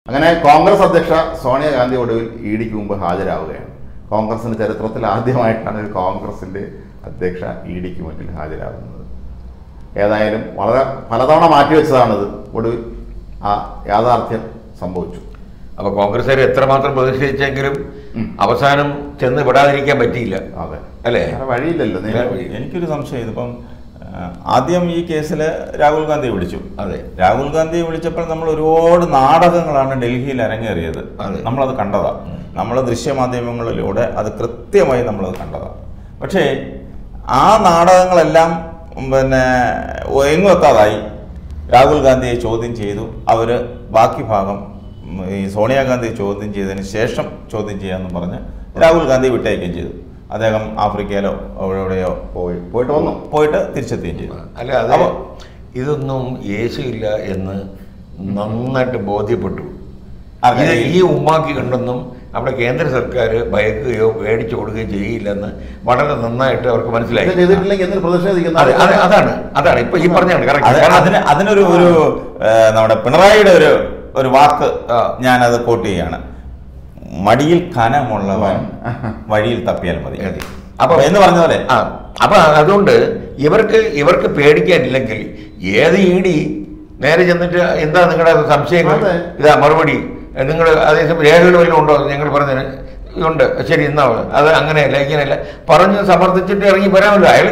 അങ്ങനെ കോൺഗ്രസ് അധ്യക്ഷ സോണിയാഗാന്ധി ഒടുവിൽ ഇ ഡിക്ക് മുമ്പ് ഹാജരാവുകയാണ് കോൺഗ്രസിന്റെ ചരിത്രത്തിൽ ആദ്യമായിട്ടാണ് ഒരു കോൺഗ്രസിന്റെ അധ്യക്ഷ ഇ ഡിക്ക് മുന്നിൽ ഹാജരാകുന്നത് ഏതായാലും വളരെ പലതവണ മാറ്റിവെച്ചതാണിത് ഒടുവിൽ ആ യാഥാർത്ഥ്യം സംഭവിച്ചു അപ്പൊ കോൺഗ്രസ്സുകാർ എത്രമാത്രം പ്രതിഷേധിച്ചെങ്കിലും അവസാനം ചെന്ന് വിടാതിരിക്കാൻ പറ്റിയില്ല അതെ അല്ലേ വേറെ വഴിയില്ലല്ലോ വേറെ നേരെ വഴി. എനിക്കൊരു സംശയം ഇതിപ്പം ആ, ആദ്യം ഈ കേസിൽ രാഹുൽ ഗാന്ധിയെ വിളിച്ചു അതെ രാഹുൽ ഗാന്ധിയെ വിളിച്ചപ്പോൾ നമ്മൾ ഒരുപാട് നാടകങ്ങളാണ് ഡൽഹിയിൽ അരങ്ങേറിയത് അതെ. നമ്മളത് കണ്ടതാ നമ്മൾ ദൃശ്യമാധ്യമങ്ങളിലൂടെ അത് കൃത്യമായി നമ്മളത് കണ്ടതാ പക്ഷേ ആ നാടകങ്ങളെല്ലാം പിന്നെ എങ്ങും എത്താതായി രാഹുൽ ഗാന്ധിയെ ചോദ്യം ചെയ്തു അവർ ബാക്കി ഭാഗം ഉം, ഈ സോണിയാഗാന്ധിയെ ചോദ്യം ചെയ്തതിന് ശേഷം ചോദ്യം ചെയ്യാമെന്ന് പറഞ്ഞ് രാഹുൽ ഗാന്ധി വിട്ടയക്കുകയും ചെയ്തു അദ്ദേഹം ആഫ്രിക്കയിലോ അവിടെ എവിടെയോ പോയി പോയിട്ട് വന്നു പോയിട്ട് തിരിച്ചെത്തുകയും ചെയ്തു അല്ല അത് അപ്പൊ ഇതൊന്നും യേശുയില്ല എന്ന് നന്നായിട്ട് ബോധ്യപ്പെട്ടു അതെ. ഇത് ഈ ഉമ്മാക്കി കണ്ടൊന്നും നമ്മുടെ കേന്ദ്ര സർക്കാർ ഭയക്കുകയോ പേടിച്ചു കൊടുക്കുകയോ ചെയ്യില്ലെന്ന് വളരെ നന്നായിട്ട് അവർക്ക് ഇത് മനസ്സിലായി ചെയ്തിട്ടില്ലെങ്കിൽ എന്തിന് പ്രതിഷേധിക്കുന്ന അതെ അതെ അതാണ് അതാണ് ഇപ്പൊ ഈ പറഞ്ഞാണ് അത് കറക്റ്റ് അതിന് അതിനൊരു ഒരു ഏ, നമ്മുടെ പിണറായിയുടെ ഒരു ഒരു വാക്ക് ആ. ഞാനത് കോട്ട് ചെയ്യാണ് മടിയിൽ കനമുള്ളവൻ വഴിയിൽ തപ്പിയാൽ മതി മതി. അപ്പൊ എന്ന് പറഞ്ഞ പോലെ ആ അപ്പൊ അതുകൊണ്ട് ഇവർക്ക് ഇവർക്ക് പേടിക്കാനില്ലെങ്കിൽ ഏത് ഇടി നേരെ ചെന്നിട്ട് എന്താ നിങ്ങളുടെ സംശയങ്ങൾ അതെ. ഇതാ മറുപടി നിങ്ങൾ അതേസമയം രേഖകൾ വല്ലതും ഉണ്ടോ ഞങ്ങൾ പറഞ്ഞതിന് ഉണ്ട് ശരി എന്നാ അത് അങ്ങനെയല്ല ഇങ്ങനെയല്ല പറഞ്ഞ് സമർത്ഥിച്ചിട്ട് ഇറങ്ങി വരാമല്ലോ അയാൾ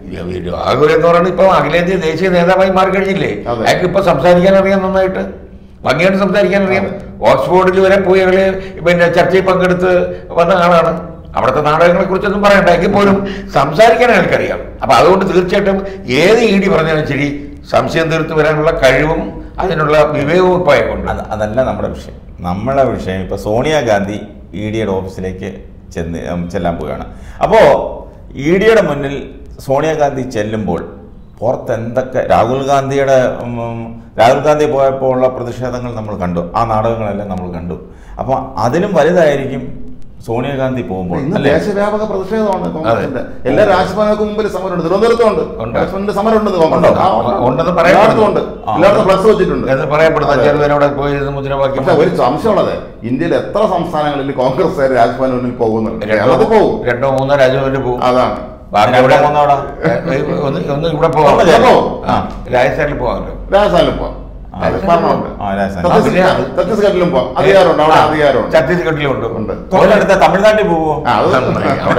രാഹുൽ എന്ന് പറയുന്നത് ഇപ്പൊ അഖിലേന്ത്യാ ദേശീയ നേതാവായി മാറി കഴിഞ്ഞില്ലേ അതെ. അയാൾക്ക് ഇപ്പൊ സംസാരിക്കാൻ അറിയാം നന്നായിട്ട് ഭംഗിയായിട്ട് സംസാരിക്കാൻ അറിയാം ഓക്സ്ഫോർഡിൽ വരെ പോയി അയാള് പിന്നെ ചർച്ചയിൽ പങ്കെടുത്ത് വന്ന ആളാണ് അവിടുത്തെ നാടകങ്ങളെ കുറിച്ചൊന്നും പറയണ്ട എങ്കിൽ പോലും സംസാരിക്കാൻ അയാൾക്കറിയാം അപ്പൊ അതുകൊണ്ട് തീർച്ചയായിട്ടും ഏത് ഇ ഡി പറഞ്ഞാലും ശരി സംശയം തീർത്ത് വരാനുള്ള കഴിവും അതിനുള്ള വിവേകവും ഇപ്പൊ അയാൾക്കുണ്ട് അത് അതല്ല നമ്മുടെ വിഷയം നമ്മളെ വിഷയം ഇപ്പൊ സോണിയാഗാന്ധി ഇ ഡിയുടെ ഓഫീസിലേക്ക് ചെന്ന് ഉം, ചെല്ലാൻ പോവുകയാണ് അപ്പോ ഇ ഡിയുടെ മുന്നിൽ സോണിയാഗാന്ധി ചെല്ലുമ്പോൾ പുറത്ത് എന്തൊക്കെ രാഹുൽ ഗാന്ധിയുടെ ഉം, ഉം, രാഹുൽ ഗാന്ധി പോയപ്പോൾ ഉള്ള പ്രതിഷേധങ്ങൾ നമ്മൾ കണ്ടു ആ നാടകങ്ങളെല്ലാം നമ്മൾ കണ്ടു അപ്പോൾ അതിലും വലുതായിരിക്കും സോണിയാഗാന്ധി പോകുമ്പോൾ ഇന്ന് അല്ലേ ദേശവ്യാപക പ്രതിഷേധമാണ് കോൺഗ്രസിന്റെ എല്ലാ രാജ്ഭവനങ്ങൾക്ക് മുമ്പിൽ സമരമുണ്ട് തിരുവനന്തപുരത്തും ഉണ്ട് ഉണ്ട്. രാജ്ഭവനിൽ സമരമുണ്ട് കോൺഗ്രസ് ഉണ്ടോ? ആ, ഉണ്ടെന്ന് എല്ലായിടത്തും പറയപ്പെടുന്നു. ഉണ്ട് ആ. എല്ലായിടത്തും ഫ്ലക്സ് വെച്ചിട്ടുണ്ട് എന്ന് പറയപ്പെടുന്ന അതെ. ചെറുപേരോടെ പോയി ഇരുന്ന് മുദ്രാവാക്യം പക്ഷെ ഒരു സംശയമുള്ളത് ഇന്ത്യയിൽ എത്ര സംസ്ഥാനങ്ങളിൽ കോൺഗ്രസ് രാജ്ഭവന് മുന്നിൽ പോകുന്നുണ്ട് രണ്ടോ കേരളത്തിൽ പോകും രണ്ടോ മൂന്നോ രാജ്യങ്ങളിൽ പോകും അതാണ് ബാക്കി രണ്ടോ ഇവിടെ മൂന്നോ അവിടെ? ഏ, ഏ, ഒന്ന് ഒന്ന് ഇവിടെ പോവാം ഒന്ന് ചെല്ലോ? ആ രാജസ്ഥാനിൽ പോകാമല്ലോ രാജസ്ഥാനിൽ പോവാം ആ, ഭരണമുണ്ട് ആ, രാജസ്ഥാൻ. ഛത്തീസ്ഗഡ്- ആ, പിന്നെ- ഛത്തീസ്ഗഡിലും പോവാം അധികാരമുണ്ട് അവിടെ ആ, അധികാരമുണ്ട് ഛത്തീസ്ഗഡിലുണ്ട് ഉണ്ട് തൊട്ടടുത്ത തമിഴ്നാട്ടിൽ പോവോ ആ, അത് നന്നായി. അവിടെ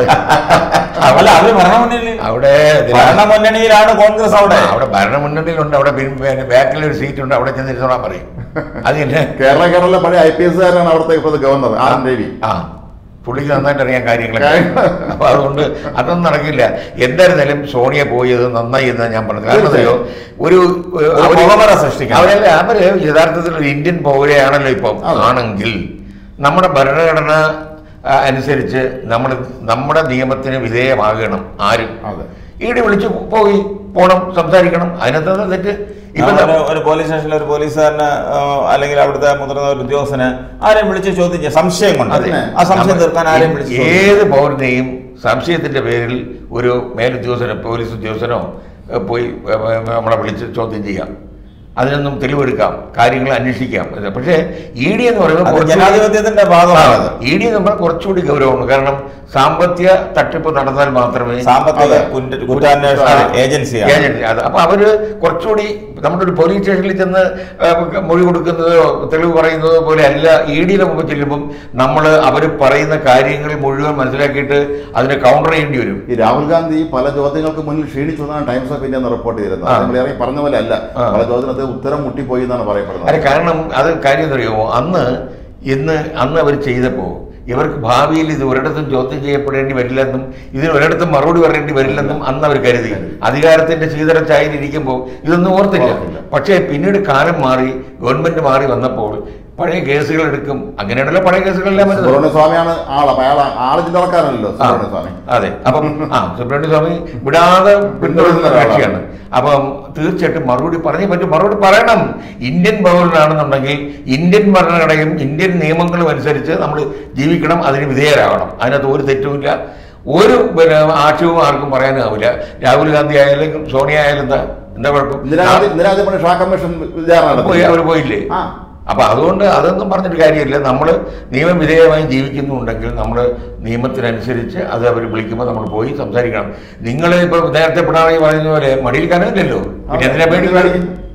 അല്ല അത് ഭരണമുന്നണി അവിടെ ഭരണമുന്നണിയിലാണ് കോൺഗ്രസ് അവിടെ അവിടെ ഭരണമുന്നണിയിലുണ്ട് അവിടെ ബാക്കിൽ ഒരു സീറ്റ് ഉണ്ട് അവിടെ ചെന്നിരുന്നോളാൻ പറയും അത് തന്നെ കേരള കേരള പഴയ ഐ പി എസ്കാരാണ് അവിടുത്തെ ഇപ്പോഴത്തെ ഗവർണർ ആർ എൻ രവി ആ പുള്ളിക്ക് നന്നായിട്ട് അറിയാൻ കാര്യങ്ങളൊക്കെ കാര്യം- അപ്പൊ അതുകൊണ്ട് അതൊന്നും നടക്കില്ല എന്തായിരുന്നാലും സോണിയ പോയത് നന്നായി എന്നാണ് ഞാൻ പറഞ്ഞത് കാരണം അറിയോ ഒരു ഒരു- ഒരു അവര് പുകമറ സൃഷ്ടിക്കണം. അവരല്ല അവര് യഥാർത്ഥത്തിൽ ഒരു ഇന്ത്യൻ പൗരയാണല്ലോ ഇപ്പം അതെ. ആണെങ്കിൽ നമ്മുടെ ഭരണഘടന ആ, അനുസരിച്ച് നമ്മൾ നമ്മുടെ നിയമത്തിന് വിധേയമാകണം ആരും അതെ. ഈടെ വിളിച്ചു പോയി പോണം സംസാരിക്കണം അതിനകത്ത് തെറ്റ് ഇപ്പൊ ഞാൻ ഒരു- ഒരു പോലീസ് സ്റ്റേഷനിൽ ഒരു പോലീസുകാരന് ആ, അല്ലെങ്കിൽ അവിടുത്തെ മുതിർന്ന ഒരു ഉദ്യോഗസ്ഥന് ആരെയും വിളിച്ച് ചോദ്യം ചെയ്യാം സംശയം കൊണ്ട് അതെ. ആ സംശയം നമ്മൾ തീർക്കാൻ ആരെയും വിളിച്ച് ചോദ്യം ചെയ്യാം. ഏത് പൗരനെയും സംശയത്തിന്റെ പേരിൽ ഒരു മേലുദ്യോഗസ്ഥനോ പോലീസ് ഉദ്യോഗസ്ഥനോ ഏ, പോയി ഏ, ഏ, നമ്മളെ വിളിച്ച് ചോദ്യം ചെയ്യാം അതിനൊന്നും തെളിവെടുക്കാം കാര്യങ്ങൾ അന്വേഷിക്കാം ഇത് പക്ഷേ ഇ ഡി എന്ന് പറയുമ്പോൾ അത് കുറച്ചുകൂടി- ജനാധിപത്യത്തിന്റെ ഭാഗമാണത് ഇ ഡി നമ്മൾ കുറച്ചുകൂടി ഗൗരവമാണ് കാരണം സാമ്പത്തിക തട്ടിപ്പ് നടന്നാൽ മാത്രമേ സാമ്പത്തിക അതെ. കുറ്റ- കുറ്റാന്വേഷണ അതെ. ഏജൻസിയാണ് ഏജൻസി അത് അപ്പൊ അവര് കുറച്ചുകൂടി നമ്മുടെ ഒരു പോലീസ് സ്റ്റേഷനിൽ ചെന്ന് ആ, മൊഴി കൊടുക്കുന്നതോ തെളിവ് പറയുന്നതോ പോലെ അല്ല ഇ ഡിയുടെ മുമ്പ് ചെല്ലുമ്പം നമ്മൾ അവർ പറയുന്ന കാര്യങ്ങൾ മുഴുവൻ മനസ്സിലാക്കിയിട്ട് അതിനെ കൗണ്ടർ ചെയ്യേണ്ടി വരും ഈ രാഹുൽ ഗാന്ധി പല ചോദ്യങ്ങൾക്ക് മുന്നിൽ ക്ഷീണിച്ചു എന്നാണ് ടൈംസ് ഓഫ് ഇന്ത്യ എന്ന് റിപ്പോർട്ട് ചെയ്തിരുന്നത് ആ. നമ്മൾ ഇറങ്ങി പറഞ്ഞ പോലെ അല്ല ആ. പല ചോദ്യത്തിന് ഉത്തരം മുട്ടിപ്പോയി എന്നാണ് അല്ല പറയപ്പെടുന്നത് കാരണം അത് കാര്യം അറിയുമോ അന്ന് ഇന്ന് അന്ന് അവർ ചെയ്തപ്പോൾ ഇവർക്ക് ഭാവിയിൽ ഇത് ഒരിടത്തും ചോദ്യം ചെയ്യപ്പെടേണ്ടി വരില്ലെന്നും ഇതിന് ഒരിടത്തും മറുപടി പറയേണ്ടി വരില്ലെന്നും അന്ന് അവർ കരുതി അധികാരത്തിന്റെ ശീതള ചായയിലിരിക്കുമ്പോൾ ഇതൊന്നും ഓർത്തില്ല ഓർത്തില്ല. പക്ഷേ പിന്നീട് കാലം മാറി ഗവൺമെന്റ് മാറി വന്നപ്പോൾ പഴയ കേസുകൾ എടുക്കും അങ്ങനെയാണല്ലോ പഴയ കേസുകളെല്ലാം വരുന്നത് സുബ്രഹ്മണ്യ സ്വാമിയാണ് ആള് അപ്പൊ അയാൾ ആള് ചിന്തളക്കാരനല്ലോ ആ, സുബ്രഹ്മണ്യ സ്വാമി അതെ അപ്പം ആ സുബ്രഹ്മണ്യ സ്വാമി വിടാതെ പിന്തുടരുന്ന കക്ഷിയാണ് അപ്പം തീർച്ചയായിട്ടും മറുപടി പറഞ്ഞേ പറ്റും മറുപടി പറയണം ഇന്ത്യൻ പൗരനാണെന്നുണ്ടെങ്കിൽ ഇന്ത്യൻ ഭരണഘടനയും ഇന്ത്യൻ നിയമങ്ങളും അനുസരിച്ച് നമ്മൾ ജീവിക്കണം അതിന് വിധേയരാകണം അതിനകത്ത് ഒരു തെറ്റുമില്ല ഒരു പിന്നെ ആക്ഷേപവും ആർക്കും പറയാനാവില്ല രാഹുൽ ഗാന്ധി ആയാലും സോണിയ ആയാലും എന്താ എന്താ കുഴപ്പം ഇന്ദിരാഗാന്ധി ഇന്ദിരാഗാന്ധി പണ്ട് ഷാ കമ്മീഷൻ വിചാരണ പോയി നടത്തി. അവർ പോയില്ലേ ആ അപ്പൊ അതുകൊണ്ട് അതൊന്നും പറഞ്ഞിട്ട് കാര്യമില്ല നമ്മൾ നിയമവിധേയമായി ജീവിക്കുന്നുണ്ടെങ്കിൽ നമ്മൾ നിയമത്തിനനുസരിച്ച് അത് അവർ വിളിക്കുമ്പോൾ നമ്മൾ പോയി സംസാരിക്കണം നിങ്ങൾ ഇപ്പൊ നേരത്തെ പിണറായി പറയുന്ന പോലെ മടിയിൽ കനമില്ലല്ലോ പിന്നെ എന്തിനാ പേടി പേടിക്കും